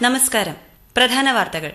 നമസ്കാരം പ്രധാന വാർത്തകൾ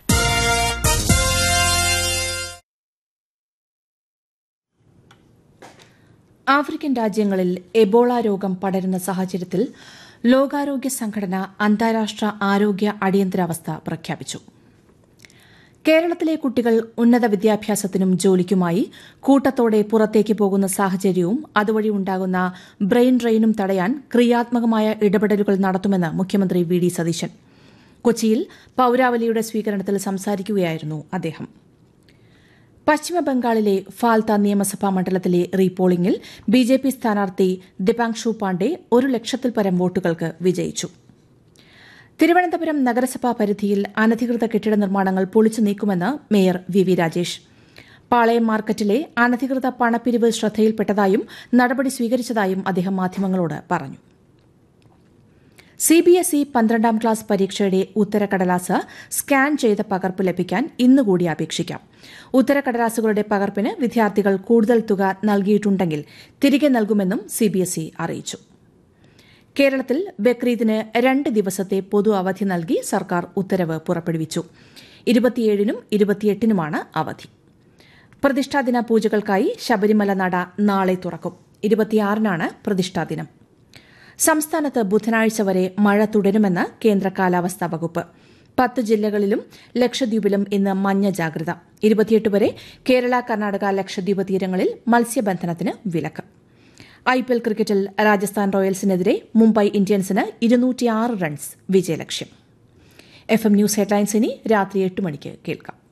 ആഫ്രിക്കൻ രാജ്യങ്ങളിൽ എബോള രോഗം പടരുന്ന സാഹചര്യത്തിൽ ലോകാരോഗ്യ സംഘടന അന്താരാഷ്ട്ര ആരോഗ്യ അടിയന്തരാവസ്ഥ പ്രഖ്യാപിച്ചു കേരളത്തിലെ കുട്ടികൾ ഉന്നത വിദ്യാഭ്യാസത്തിനും ജോലിക്കുമായി കൂട്ടത്തോടെ പുറത്തേക്ക് പോകുന്ന സാഹചര്യവും അതുവഴി ഉണ്ടാകുന്ന ബ്രെയിൻ ഡ്രെയിനും തടയാൻ ക്രിയാത്മകമായ ഇടപെടലുകൾ നടത്തുമെന്ന് മുഖ്യമന്ത്രി വി ഡി സതീശൻ കൊച്ചിയിൽ പൌരാവലിയുടെ സ്വീകരണത്തിൽ സംസാരിക്കുകയായിരുന്നു അദ്ദേഹം പശ്ചിമബംഗാളിലെ ഫാൽത്ത നിയമസഭാ മണ്ഡലത്തിലെ റീപോളിംഗിൽ ബി ജെ പി സ്ഥാനാർത്ഥി ദിപാങ്ഷു പാണ്ഡെ ഒരു ലക്ഷത്തിൽ പരം വോട്ടുകൾക്ക് വിജയിച്ചു തിരുവനന്തപുരം നഗരസഭാ പരിധിയിൽ അനധികൃത കെട്ടിട നിർമ്മാണങ്ങൾ പൊളിച്ചു നീക്കുമെന്ന് mayor V V Rajesh Palayam മാർക്കറ്റിലെ അനധികൃത പണപ്പിരിവ് ശ്രദ്ധയിൽപ്പെട്ടതായും നടപടി സ്വീകരിച്ചതായും അദ്ദേഹം മാധ്യമങ്ങളോട് പറഞ്ഞു സിബിഎസ്ഇ പന്ത്രണ്ടാം ക്ലാസ് പരീക്ഷയുടെ ഉത്തരക്കടലാസ് സ്കാൻ ചെയ്ത പകർപ്പ് ലഭിക്കാൻ ഇന്നുകൂടി അപേക്ഷിക്കാം ഉത്തരക്കടലാസുകളുടെ പകർപ്പിന് വിദ്യാർത്ഥികൾ കൂടുതൽ തുക നൽകിയിട്ടുണ്ടെങ്കിൽ തിരികെ നൽകുമെന്നും സിബിഎസ്ഇ അറിയിച്ചു കേരളത്തിൽ ബക്രീദിന് രണ്ട് ദിവസത്തെ പൊതു അവധി നൽകി സർക്കാർ ഉത്തരവ് പുറപ്പെടുവിച്ചു ഇരുപത്തിയേഴിനും ഇരുപത്തിയെട്ടിനുമാണ് അവധി പ്രതിഷ്ഠാദിന പൂജകൾക്കായി ശബരിമല നട നാളെ തുറക്കും ഇരുപത്തിയാറിനാണ് പ്രതിഷ്ഠാദിനം സംസ്ഥാനത്ത് ബുധനാഴ്ച വരെ മഴ തുടരുമെന്ന് കേന്ദ്ര കാലാവസ്ഥാ വകുപ്പ് പത്ത് ജില്ലകളിലും ലക്ഷദ്വീപിലും ഇന്ന് മഞ്ഞ ജാഗ്രത ഇരുപത്തിയെട്ട് വരെ കേരള കർണാടക ലക്ഷദ്വീപ് തീരങ്ങളിൽ മത്സ്യബന്ധനത്തിന് വിലക്ക് ഐപിഎൽ ക്രിക്കറ്റിൽ രാജസ്ഥാൻ റോയൽസിനെതിരെ മുംബൈ ഇന്ത്യൻസിന് ഇരുന്നൂറ്റിയാറ് റൺസ് വിജയലക്ഷ്യം എഫ് എം ന്യൂസ് ഹെഡ്ലൈൻസ് ഇനി രാത്രി എട്ട് മണിക്ക് കേൾക്കാം